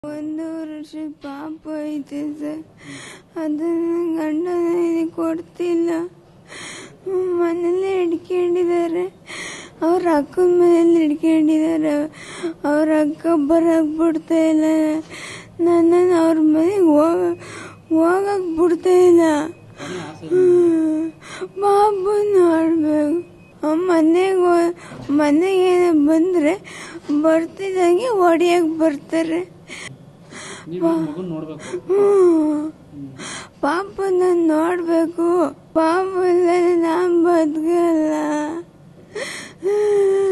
ಒಂದೂವರೆ ವರ್ಷದ ಪಾಪ ಐತೆ ಸರ್ ಅದನ್ನ ಗಂಡ ನನಗೆ ಕೊಡ್ತಿಲ್ಲ ಮನೇಲಿ ಹಿಡ್ಕೊಂಡಿದ್ದಾರೆ ಅವ್ರ ಅಕ್ಕನ ಮನೇಲಿ ಹಿಡ್ಕೊಂಡಿದ್ದಾರೆ ಅವ್ರ ಅಕ್ಕ ಬರಕ್ ಬಿಡ್ತಾ ಇಲ್ಲ ನನ್ನನ್ನು ಅವ್ರ ಮನೆಗೆ ಹೋಗ ಹೋಗಕ್ ಬಿಡ್ತಾ ಇಲ್ಲ ಹ್ಮ್. ಪಾಪು ನೋಡ್ಬೇಕು ಮನೆಗೆ ಮನೆಗೆ ಬಂದ್ರೆ ಬರ್ತಿದ್ದಂಗೆ ಹೊಡಿಯಕ್ ಬರ್ತಾರೆ ನೀವು ಮಗನ್ ನೋಡ್ಬೇಕು ಹ್ಮ್. ಪಾಪ ನಾನು ನೋಡ್ಬೇಕು ಪಾಪ ಇಲ್ಲದೆ ನಾನ್ ಬದುಕಲ್ಲ